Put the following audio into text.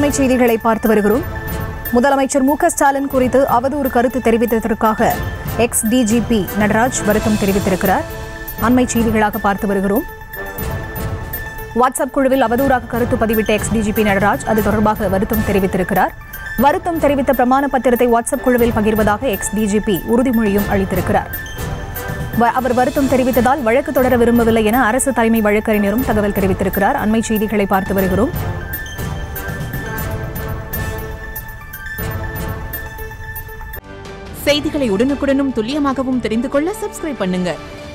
அண்மை செய்திகளை பார்த்து வருகிறோம் முதலமைச்சர் மு க ஸ்டாலின் குறித்து அவதூறு கருத்து தெரிவித்ததற்காக எக்ஸ் டிஜிபி நடராஜ் வருத்தம் தெரிவித்திருக்கிறார் அண்மை செய்திகளாக பார்த்து வருகிறோம் வாட்ஸ்அப் குழுவில் அவதூறாக கருத்து பதிவிட்ட எக்ஸ் டிஜிபி நடராஜ் அது தொடர்பாக வருத்தம் தெரிவித்திருக்கிறார் வருத்தம் தெரிவித்த பிரமாண பத்திரத்தை வாட்ஸ்அப் குழுவில் பகிர்வதாக எக்ஸ் டிஜிபி உறுதிமொழியும் அளித்திருக்கிறார் வ- அவர் வருத்தம் தெரிவித்ததால் வழக்கு தொடர விரும்பவில்லை என அரசு தலைமை வழக்கறிஞரும் தகவல் தெரிவித்திருக்கிறார் அண்மை செய்திகளை பார்த்து வருகிறோம் செய்திகளை உடனுக்குடனும் துல்லியமாகவும் தெரிந்து கொள்ள சப்ஸ்கிரைப் பண்ணுங்க